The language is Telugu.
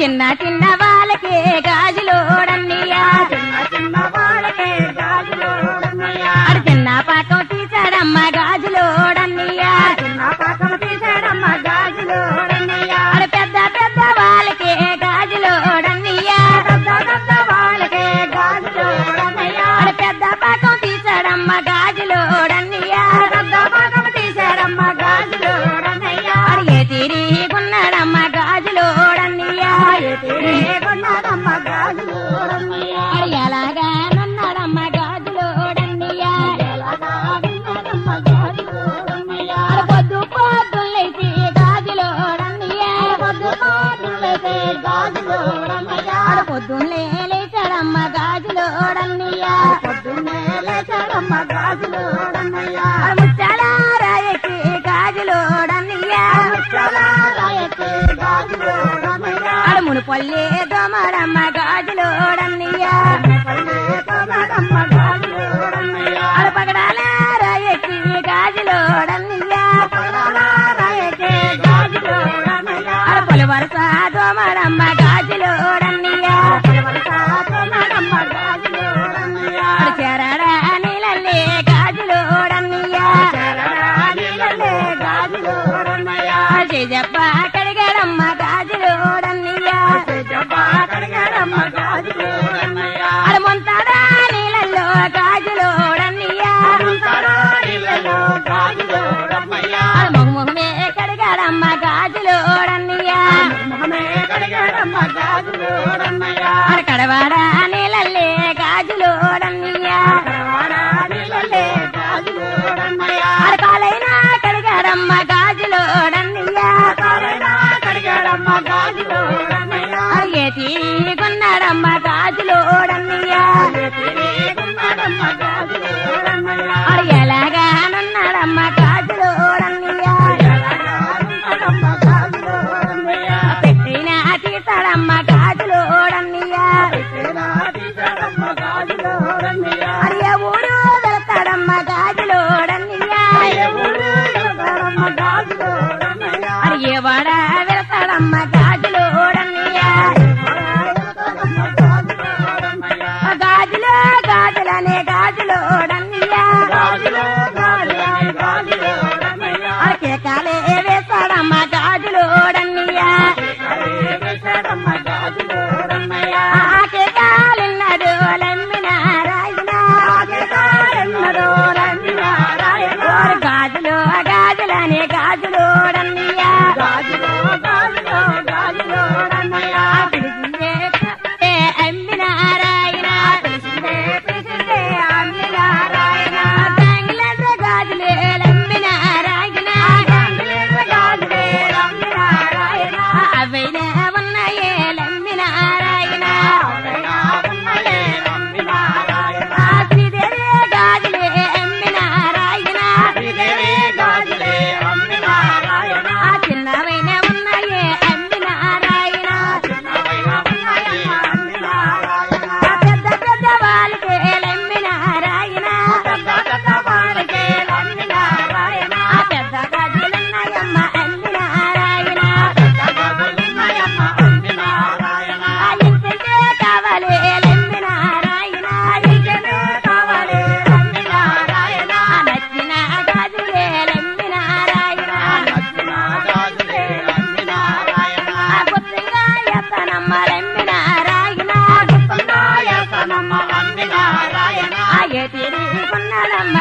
చిన్న చిన్న వాళ్ళకే గాజులోడన్నయ్యా చిన్న చిన్న వాళ్ళకే గాజులోడన్నయ్యా ఆడు చిన్న పాకం తీశాడమ్మ గాజులోడన్నయ్యా చిన్న పక్కన తీసాడమ్మ గాజులోడన్నయ్యా ఆడు పెద్ద పెద్ద వాళ్ళకే గాజులోడన్నయ్యా పెద్ద పెద్ద వాళ్ళకే గాజులోడన్నయ్యా ఆడు పెద్ద పాకం తీశాడమ్మ గాజులోడన్నయ్యా పెద్ద పక్కన తీసాడమ్మ గాజులోడన్నయ్యా ఆడు ఏ తిరిగున్నాడమ్మ గాజులోడన్నయ్యా తిరిగొన్నాడమ్మ గాజులోడన్నయ్యా ఆడు ఎలాగానున్నాడమ్మ గాజులోడన్నయ్యా ఎలాగా విన్నాడమ్మ గాజులోడన్నయ్యా ఆడు పొద్దు పొద్దులేసి గాజులోడన్నయ్యా పొద్దు పొద్దులైతే గాజులోడన్నయ్యా ఆడు పొద్దున్నే లేచాడమ్మ గాజులోడన్నయ్యా పొద్దున్నే లేచాడమ్మ గాజులోడన్నయ్యా ఆడు ముచ్చాల రాయకి గాజులోడన్నయ్యా చాలా రాయకి గాజులోడన్నయ్యా ఆడు మునుపొల్లే దోమడమ్మ గాజులోడన్నయ్యా పల్లె కొనడమ్మ గాజులోడన్నయ్యా ఆడు పగడాల రాయకి గాజులోడన్నయ్యా పగడాల రాయకి గాజులోడన్నయ్యా ఆడు పొలి వరుస దోమడమ్మ గాజులోడన్నయ్యా పలవరస కొనడమ్మ గాజులోడన్నయ్యా ఆడు చెరడా నీళ్ళల్లే గాజులోడన్నయ్యా శరణానిలలే గాజులోడన్నయ్యా ఆడు చెప్ప కడిగాడమ్మ గాజులోడన్నయ్యా జబ్బా కడిగాడమ్మ గాజులోడన్నయ్యా ఆడు మొంతాడా నీళ్ళల్లో గాజులోడన్నయ్యా నీళ్ళలో గాజులోడమ్మయ్యా ఆడు మొహముఖమే కడిగాడమ్మ గాజులోడన్నయ్యా మొహమే కడిగాడమ్మ గాజులోడన్నయ్యా ఆడు కడవాడా నీళ్ళల్లే గాజులోడన్నయ్యా కడవాడా నీళ్ళలే గాజులోడన్నయ్యా ఆడు కాలైనా కడిగాడమ్మ గాజులోడన్నయ్యా కాలైనా కడిగాడమ్మ గాజులోడన్నయ్యా ఆడు ఏ తీగున్నాడమ్మ గాజులోడన్నయ్యా తిరిగున్నాడమ్మ గాజులోడన్నయ్యా ఆడు ఎలాగానున్నాడమ్మ గాజులోడన్నయ్యా ఎలాగానున్నాడమ్మ గాజులోడన్నయ్యా పెట్టిన తీసాడమ్మ గాజులోడన్నయ్యా పెట్టినా తీశాడమ్మ గాజులోడన్నయ్యా ఆడు ఏ ఊరు వెళ్తాడమ్మ గాజులోడన్నయ్యా ఊరు వెళ్తాడమ్మ గాజులోడన్నయ్యా ఆడు ఏ వాడ వెళ్తాడమ్మ గాజులోడన్నయ్యా వెళ్తాడమ్మ గాజులోడన్నయ్యా ఆ గాజులో గాజులనే గాజులోడన్నయ్యా గాజులో గాజులని గాజులోడన్నయ్యా ఆడికే కాలే వేస్తాడమ్మ గాజులోడన్నయ్యా అరే వేశాడమ్మ గాజులోడన్నయ్యా ఆకే కాలిన్నడు లమ్మిన రాయిన ఆగేదారెన్నడో రంగినారాయణ ఓరి గాజులో గాజులనే గాజులోడన్నయ్యా గాజులో గాజులో గాజులోడన్నయ్యా పిలిచిందే ఏ అమ్మిన రాయిన పిలిచిందే పిలిచిందే అమ్మినారాయణ తాంగిలంత గాజులే లమ్మిన రాయిన రంగులేని గాజులే అమ్మినారాయణ అవైనా ఉన్నాయే లమ్మిన రాయిన అవైనా ఉన్నయే అమ్మినారాయణ శ్రీదేవి గాజులే అమ్మిన రాయిన శ్రీదేవి గాజులే అమ్మినారాయణ ఆ చిన్నవైన ఉన్నాయే అమ్మిన రాయిన చిన్నవైన ఉన్నయే అమ్మినారాయణ ఆ పెద్ద పెద్ద వాళ్ళకే లమ్మిన రాయిన పెద్ద పెద్ద వారికే అమ్మినారాయణ ఆ పెద్ద గాజులున్నాయమ్మ అమ్మిన రాయిన పెద్ద గాజులున్నయమ్మ అమ్మినారాయణ ఆ ఇంటికే కావాలి లమ్మిన రాయిన ఇంటికే కావాలి అమ్మినారాయణ ఆ నచ్చిన గాజులే లమ్మిన రాయిన నచ్చిన గాజులే అమ్మినారాయణ ఆ గుర్తంగా ఎత్తనమ్మ లమ్మిన రాయిన సంగాయతనమ్మ అమ్మినారాయణ ఆ ఎతిరి కొన్నాడమ్మ